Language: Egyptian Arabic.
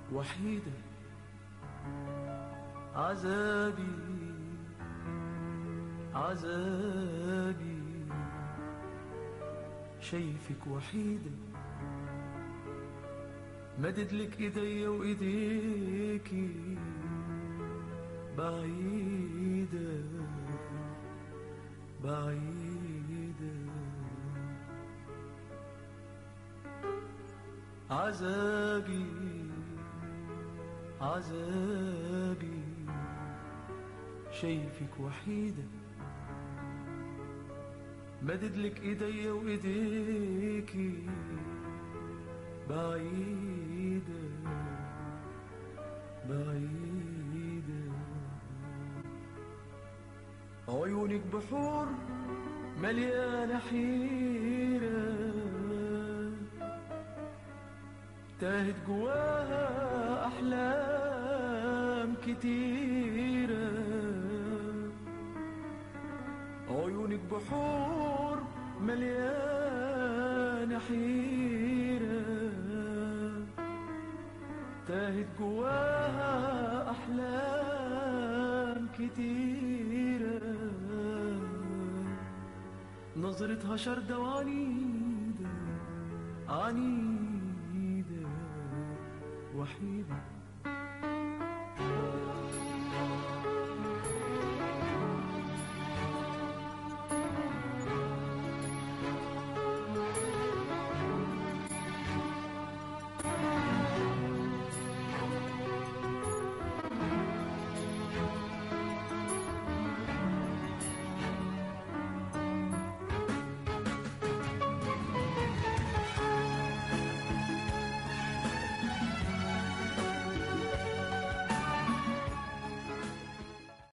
وحيدة عذابي عذابي شايفك وحيدة مدد لك ايديا وايديكي بعيدة بعيدة عذابي عذابي شايفك وحيدة مدد لك ايديا وايديكي بعيدة بعيدة عيونك بحور مليانة حيرة تاهت جواها أحلام كتيرة عيونك بحور مليانة حيرة تاهت جواها أحلام كتيرة نظرتها شردة وعنيدة عنيدة وحيدة